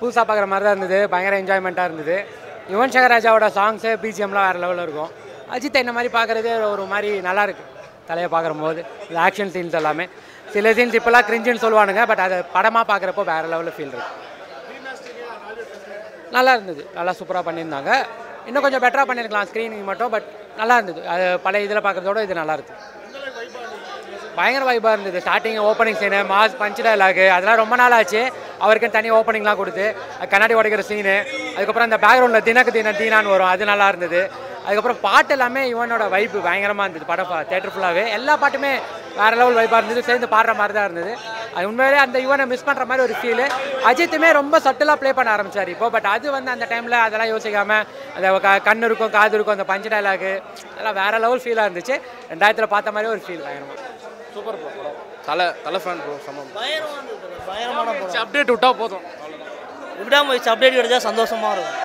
புதுசாக பார்க்குற மாதிரி தான் இருந்தது பயங்கர என்ஜாய்மெண்ட்டாக இருந்தது யுவன் சங்கர் ராஜாவோட சாங்ஸு பிஜிஎம்லாம் வேறு லெவலில் இருக்கும் அஜித்தை இந்த மாதிரி பார்க்குறது ஒரு மாதிரி நல்லா இருக்கு தலையை பார்க்கும்போது இந்த ஆக்ஷன் சீன்ஸ் எல்லாமே சில சீன்ஸ் இப்போல்லாம் கிரிஞ்சுன்னு சொல்லுவானுங்க பட் அது படமாக பார்க்குறப்போ வேறு லெவலில் ஃபீல் இருக்கு நல்லா இருந்தது நல்லா சூப்பராக பண்ணியிருந்தாங்க இன்னும் கொஞ்சம் பெட்டராக பண்ணியிருக்கலாம் ஸ்க்ரீனிங் மட்டும் பட் நல்லா இருந்தது அது பழைய இதில் பார்க்குறதோட இது நல்லா இருக்கு பயங்கர வைப்பாக இருந்தது starting opening scene mass punch dialogue அதெல்லாம் ரொம்ப நாள் ஆச்சு அவருக்குன்னு தனி ஓப்பனிங்லாம் கொடுத்து அது கண்ணாடி உடைக்கிற சீனு அதுக்கப்புறம் அந்த பேக்ரவுண்டில் தினக்கு தின தீனான்னு வரும் அது நல்லா இருந்தது அதுக்கப்புறம் பாட்டு எல்லாமே இவனோட வைப்பு பயங்கரமாக இருந்தது படம் தேட்டர் ஃபுல்லாகவே எல்லா பாட்டுமே வேறு லெவல் வைப்பாக இருந்தது சேர்ந்து பாடுற மாதிரி தான் இருந்தது அது உண்மையிலே அந்த இவனை மிஸ் பண்ணுற மாதிரி ஒரு ஃபீலு அஜித்துமே ரொம்ப சட்டிலாக ப்ளே பண்ண ஆரம்பிச்சார் இப்போ பட் அது வந்து அந்த டைமில் அதெல்லாம் யோசிக்காமல் அந்த க கண் இருக்கும் காது இருக்கும் அந்த பஞ்சு டைலாகு அதெல்லாம் வேறு லெவல் ஃபீலாக இருந்துச்சு ரெண்டாயிரத்தில் பார்த்த மாதிரி ஒரு ஃபீல் பயங்கரமாக சூப்பர் ப்ரோ படம் தலை தலை ஃபேன் ப்ரோ சமம் பயங்கரமாக இருந்தது பயங்கரமான படம் அப்டேட் விட்டா போதும் விடாம வச்சு அப்டேட் கிடைச்சா சந்தோஷமா இருக்கும்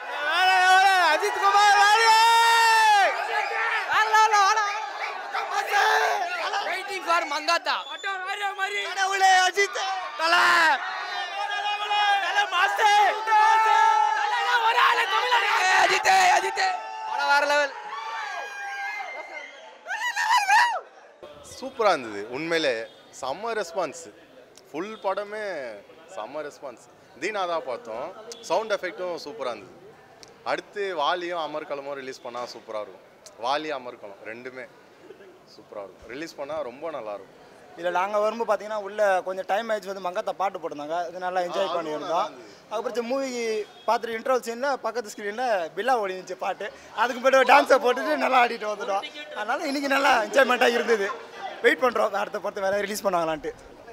சூப்பராக இருந்தது உண்மையிலே செம்ம ரெஸ்பான்ஸ் ஃபுல் படமே செம்ம ரெஸ்பான்ஸ் தீனா தான் பார்த்தோம் சவுண்ட் எஃபெக்ட்டும் சூப்பராக இருந்தது அடுத்து வாலியும் அமர்கலமும் ரிலீஸ் பண்ணால் சூப்பராக இருக்கும் வாலி அமர்கலம் ரெண்டுமே சூப்பராக இருக்கும் ரிலீஸ் பண்ணால் ரொம்ப நல்லாயிருக்கும் இதில் நாங்கள் வரும்போது பார்த்தீங்கன்னா உள்ள கொஞ்சம் டைம் ஆயிடுச்சு வந்து மங்காத்தா பாட்டு போட்டிருந்தாங்க அது நல்லா என்ஜாய் பண்ணியிருந்தோம் அதுக்கப்புறம் மூவி பார்த்துட்டு இன்ட்ரோல் சீனில் பக்கத்து ஸ்க்ரீனில் பில்லா ஓடிச்சு பாட்டு அதுக்கு பிறகு டான்ஸை போட்டுட்டு நல்லா ஆடிட்டு வந்துட்டோம் அதனால் இன்றைக்கி நல்லா என்ஜாய்மெண்ட்டாக இருந்தது வெயிட் பண்ணுறோம் அடுத்த படத்தை வேறு ரிலீஸ் பண்ணுவாங்களான்ட்டு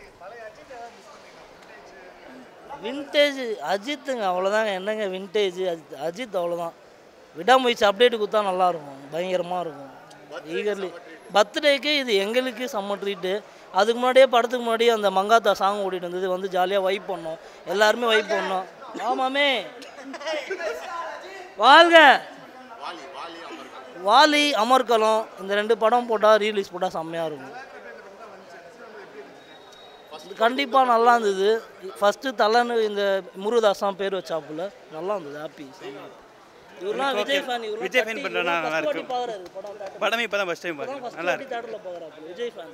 வின்டேஜ் அஜித்துங்க அவ்வளோதாங்க என்னங்க வின்டேஜ் அஜித் அஜித் அவ்வளோதான் விடாமுயற்சி அப்டேட் கொடுத்தா நல்லாயிருக்கும் பயங்கரமாக இருக்கும் ஈகர்லி பர்த்டேக்கு இது எங்களுக்கு செம்ம ட்ரீட்டு அதுக்கு முன்னாடியே படத்துக்கு முன்னாடியே அந்த மங்காத்தா சாங் ஓடிட்டு இருந்தது வந்து ஜாலியாக வைப் பண்ணோம் எல்லாருமே வைப் பண்ணோம் ஆமாமே வாழ்க வாலி அமர்கலம் இந்த ரெண்டு படம் போட்டால் ரீலீஸ் போட்டால் செம்மையாக இருக்கும் கண்டிப்பாக நல்லா இருந்தது ஃபஸ்ட்டு தலைன்னு இந்த முருகதாஸ் பேர் வச்சாப்புல நல்லா இருந்தது ஹாப்பி இவரெல்லாம் விஜய் ஃபேன் இவரெல்லாம் விஜய் fan கட்டி- பண்றேன்னா இவரெல்லாம் நல்லா first இருக்கு. வாட்டி பார்க்கறாரு படம் theatre ல. படமே இப்போ தான் ஃபஸ்ட் டைம் இப்பதான் பார்க்குறேன் first நல்லா வாட்டி இருக்கு theatre ல பார்க்கறாப்புல. விஜய் ஃபேன்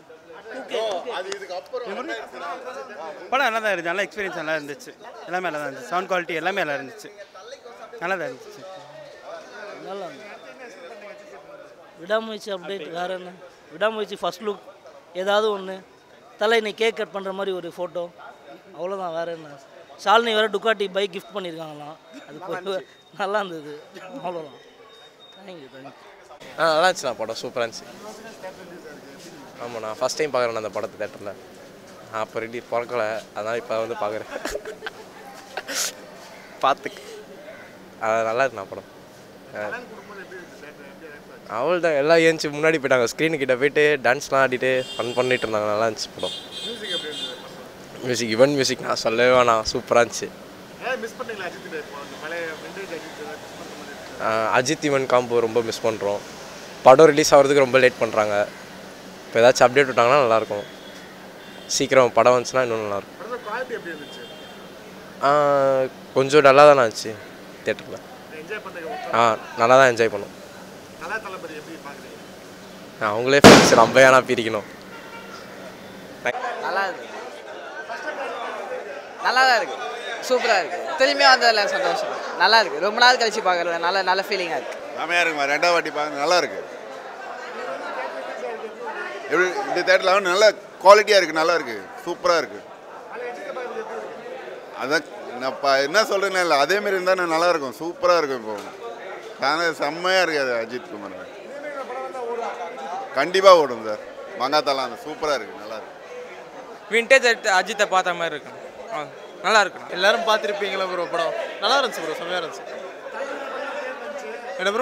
படம் நல்லா தான் இருந்துச்சு நல்ல எக்ஸ்பீரியன்ஸ் நல்லா இருந்துச்சு எல்லாமே நல்லா தான் இருந்துச்சு சவுண்ட் குவாலிட்டி எல்லாமே நல்லா இருந்துச்சு நல்லா தான் இருந்துச்சு நல்லா இருந்தது விடாமுயற்சி அப்டேட் வேற என்ன விடாமுயற்சி ஃபர்ஸ்ட் லுக் ஏதாவது ஒன்று தலை நீ கேக் கட் பண்ணுற மாதிரி ஒரு ஃபோட்டோ அவ்வளோதான் வேற என்ன ஷாலினி வேற டுக்காட்டி பைக் கிஃப்ட் பண்ணியிருக்காங்களாம் அது போய் நல்லா இருந்தது அவ்வளோதான் தேங்க்யூ தேங்க்யூ ஆ நல்லா இருந்துச்சுண்ணா படம் சூப்பராக இருந்துச்சு ஆமாண்ணா ஃபஸ்ட் டைம் பார்க்குறேன் அந்த படத்தை தேட்டரில் நான் அப்போ ரெடி பிறக்கல அதனால் இப்போ வந்து பார்க்குறேன் பார்த்துக்கு அது நல்லா இருக்குண்ணா படம் அவள் தான் எல்லாம் ஏஞ்சி முன்னாடி போயிட்டாங்க ஸ்க்ரீனு கிட்ட போயிட்டு டான்ஸ்லாம் ஆடிட்டு ஃபன் பண்ணிட்டு இருந்தாங்க நல்லா இருந்துச்சு படம் மியூசிக் இவன் மியூசிக் நான் சொல்லவே வேணாம் சூப்பராக இருந்துச்சு ஆஹ் அஜித் இவன் காம்போ ரொம்ப மிஸ் பண்ணுறோம் படம் ரிலீஸ் ஆகிறதுக்கு ரொம்ப லேட் பண்ணுறாங்க இப்போ ஏதாச்சும் அப்டேட் விட்டாங்கன்னா நல்லாயிருக்கும் சீக்கிரம் படம் வந்துச்சுன்னா இன்னும் நல்லாயிருக்கும் ஆஹ் கொஞ்சம் நல்லா தானே இருந்துச்சு தேட்டரில் ஆ நல்லா தான் என்ஜாய் பண்ணோம் அவங்களே ஃப்ரெண்ட்ஸ் நம்ம ஏன்னா பிரிக்கணும் நல்லா இருக்கு நல்லா தான் இருக்கு சூப்பராக இருக்கு திரும்பியும் வந்ததில் சந்தோஷம் நல்லா இருக்கு ரொம்ப நாள் கழிச்சு பார்க்குறது நல்ல நல்ல ஃபீலிங்காக இருக்கு செமையாக இருக்குமா ரெண்டாவது வாட்டி பார்க்க நல்லா இருக்கு எப்படி இந்த தேட்டரில் வந்து நல்ல குவாலிட்டியாக இருக்குது நல்லா இருக்கு சூப்பராக இருக்கு அதான் நான் இப்போ என்ன சொல்கிறேன்னு இல்லை அதேமாரி இருந்தால் நல்லா இருக்கும் சூப்பராக இருக்கும் இப்போ ஆனால் செம்மையாக இருக்காது அஜித் குமார் கண்டிப்பாக ஓடும் சார் மங்காத்தாலாம் அந்த சூப்பராக இருக்குது நல்லா இருக்கு விண்டேஜ் அஜித்தை பார்த்த மாதிரி இருக்கு ஆ, நல்லா இருக்கு எல்லாரும் பார்த்துருப்பீங்களா ப்ரோ படம் நல்லா இருந்துச்சு ப்ரோ செம்மையாக இருந்துச்சு என்ன ப்ரோ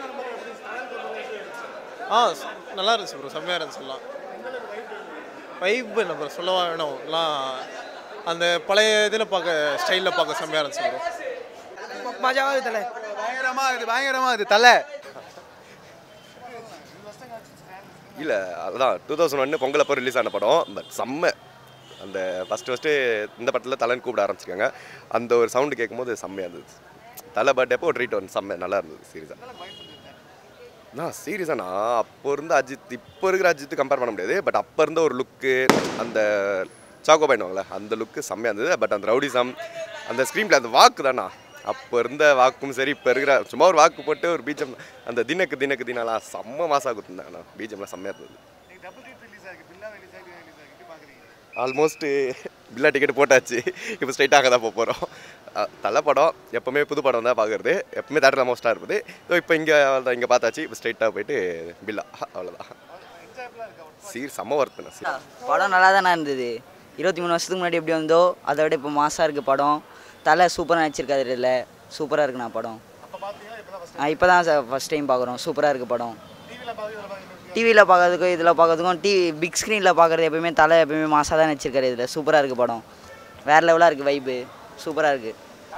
ஆ ஸ்- நல்லா இருந்துச்சு ப்ரோ செம்மையாக இருந்துச்சு எல்லாம் வைப் என்ன ப்ரோ சொல்லவா வேணும் எல்லாம் அந்த பழைய இதில் பார்க்க ஸ்டைலில் பார்க்க செம்மையாக இருந்துச்சு ப்ரோ மஜாவாக இருக்குல்ல பயங்கரமாக இருக்குது பயங்கரமாக இருக்குது தலை இல்லை அதுதான் டூ தௌசண்ட் ஒன்று பொங்கல் அப்போ ரிலீஸ் ஆன படம் பட் செம்ம அந்த ஃபஸ்ட்டு ஃபஸ்ட்டு இந்த படத்தில் தலைன்னு கூப்பிட ஆரம்பிச்சிருக்காங்க அந்த ஒரு சவுண்டு கேட்கும்போது செம்மையாக இருந்தது தலை பர்த்டே அப்போ ஒரு ட்ரீட் ஒன் செம்ம நல்லா இருந்தது சீரியஸாக நான் சீரியஸாக நான் அப்போ இருந்த அஜித் இப்போ இருக்கிற அஜித் கம்பேர் பண்ண முடியாது பட் அப்போ இருந்த ஒரு லுக்கு அந்த சாக்கோ பண்ணுவாங்களே அந்த லுக்கு செம்மையாக இருந்தது பட் அந்த ரவுடிசம் அந்த ஸ்க்ரீன் அந்த வாக்கு தானா அப்போ இருந்த வாக்கும் சரி இப்போ இருக்கிற சும்மா ஒரு வாக்கு போட்டு ஒரு பீஜம் அந்த தினக்கு தினக்கு தினாலாம் செம்ம மாசாக கொடுத்துருந்தாங்கண்ணா பீஜம்லாம் செம்மையாக இருந்தது ஆல்மோஸ்ட் பில்லா டிக்கெட் போட்டாச்சு இப்போ ஸ்ட்ரைட்டாக தான் போக போகிறோம் தலை படம் எப்போவுமே புது படம் தான் பார்க்குறது எப்பவுமே தேட்டரில் மோஸ்ட்டாக இருப்பது ஸோ இப்போ இங்கே இங்கே பார்த்தாச்சு இப்போ ஸ்ட்ரைட்டாக போயிட்டு பில்லா அவ்வளோதான் சீர் செம்ம ஒர்த்துண்ணா சீர் படம் நல்லா தானே இருந்தது இருபத்தி மூணு வருஷத்துக்கு முன்னாடி எப்படி வந்தோ அதை விட இப்போ மாசாக இருக்குது படம் தலை சூப்பராக நடிச்சிருக்காரு இதில் சூப்பராக இருக்குண்ணா படம் இப்போ தான் சார் ஃபஸ்ட் டைம் பார்க்குறோம் சூப்பராக இருக்குது படம் டிவியில் பார்க்கறதுக்கும் இதில் பார்க்கறதுக்கும் டிவி பிக் ஸ்க்ரீனில் பார்க்குறது எப்பயுமே தலை எப்பயுமே மாசாக தான் நடிச்சிருக்காரு இதில் சூப்பராக இருக்குது படம் வேறு லெவலாக இருக்குது வைப்பு சூப்பராக இருக்குது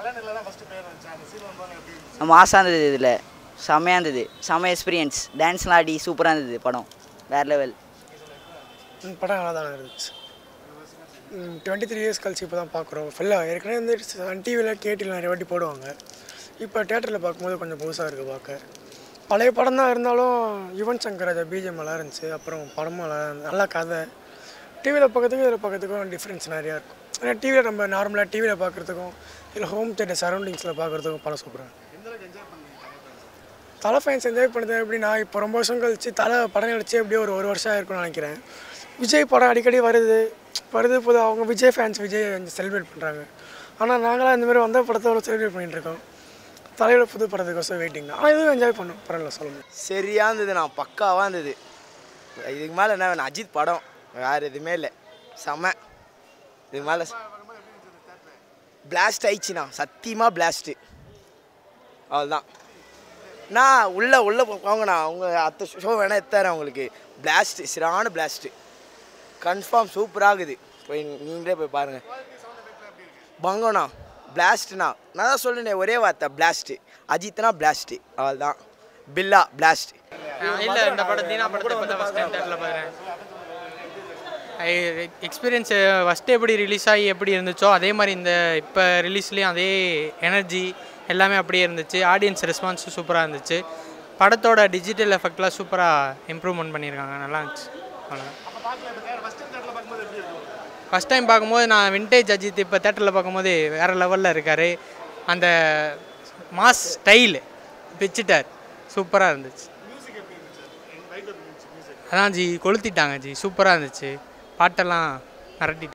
மாசாக இருந்தது இதில் செம்மையாக இருந்தது செம்ம எக்ஸ்பீரியன்ஸ் டான்ஸ்லாம் ஆடி சூப்பராக இருந்தது படம் வேறு லெவல் ம், படம் நல்லா தான் இருந்துச்சு டுவெண்ட்டி த்ரீ இயர்ஸ் கழிச்சு இப்போ தான் பார்க்குறோம் ஃபுல்லாக ஏற்கனவே வந்து சன் டிவியில் கேட்டியில் நிறைய வாட்டி போடுவாங்க இப்போ தேட்டரில் பார்க்கும்போது கொஞ்சம் புதுசாக இருக்குது பார்க்க பழைய படம் தான் இருந்தாலும் யுவன் சங்கர் ராஜா பிஜிஎம் நல்லா இருந்துச்சு அப்புறம் படமும் நல்லா இருந்துச்சு. நல்ல கதை டிவியில் பார்க்கறதுக்கும் இதில் பார்க்கறதுக்கும் டிஃப்ரென்ஸ் நிறையா இருக்கும் ஏன்னா டிவியில் நம்ம நார்மலாக டிவியில் பார்க்குறதுக்கும் இல்லை ஹோம் தேட்டர் சரௌண்டிங்ஸில் பார்க்குறதுக்கும் படம் சூப்பராக தலை ஃபேன்ஸ் என்ஜாய் பண்ணது எப்படின்னா இப்போ ரொம்ப வருஷம் கழிச்சு தலை படம் நடிச்சு எப்படியோ ஒரு ஒரு வருஷம் ஆயிருக்கும்னு நினைக்கிறேன் விஜய் படம் அடிக்கடி வருது வருது போது அவங்க விஜய் ஃபேன்ஸ் விஜய் செலிப்ரேட் பண்ணுறாங்க ஆனால் நாங்களாம் இந்த மாதிரி வந்த படத்தை செலிப்ரேட் பண்ணிட்டு இருக்கோம் தலையோட புது படத்துக்கோசம் வெயிட்டிங் தான் ஆனால் இதுவும் என்ஜாய் பண்ணோம் பரவாயில்ல சொல்ல முடியும் சரியாக இருந்தது நான் பக்காவாக இருந்தது இதுக்கு மேலே என்ன வேணும் அஜித் படம் வேறு எதுவுமே இல்லை செம இதுக்கு மேலே பிளாஸ்ட் ஆயிடுச்சுண்ணா சத்தியமாக பிளாஸ்ட்டு அவ்வளோதான் நான் உள்ளே உள்ளே போங்கண்ணா அவங்க அத்த ஷோ வேணால் எத்தாரேன் உங்களுக்கு பிளாஸ்ட்டு சிறான பிளாஸ்ட்டு கன்ஃபார்ம் சூப்பராகுது போய் நீங்களே போய் பாருங்கள் பங்கோண்ணா பிளாஸ்ட்ண்ணா நான் தான் சொல்லுனேன் ஒரே வார்த்தை பிளாஸ்ட்டு அஜித்னா பிளாஸ்ட்டு அவ்வளோதான் பில்லா பிளாஸ்ட் இல்லை இந்த படம் தீனா படத்தை இப்போ தான் ஃபஸ்ட் டைம் தேட்டரில் பார்க்குறேன் எக்ஸ்பீரியன்ஸு ஃபஸ்ட்டு எப்படி ரிலீஸ் ஆகி எப்படி இருந்துச்சோ அதே மாதிரி இந்த இப்போ ரிலீஸ்லேயும் அதே எனர்ஜி எல்லாமே அப்படியே இருந்துச்சு ஆடியன்ஸ் ரெஸ்பான்ஸும் சூப்பராக இருந்துச்சு படத்தோட டிஜிட்டல் எஃபெக்ட்லாம் சூப்பராக இம்ப்ரூவ்மெண்ட் பண்ணியிருக்காங்க நல்லா இருந்துச்சு அவ்வளோதான் ஃபஸ்ட் டைம் பார்க்கும்போது நான் விண்டேஜ் அஜித் இப்போ தேட்டரில் பார்க்கும்போது வேறு லெவலில் இருக்கார் அந்த மாஸ் ஸ்டைல் பிச்சிட்டார் சூப்பராக இருந்துச்சு அதான் ஜி கொளுத்திட்டாங்க ஜி சூப்பராக இருந்துச்சு பாட்டெல்லாம் மிரட்டிட்டு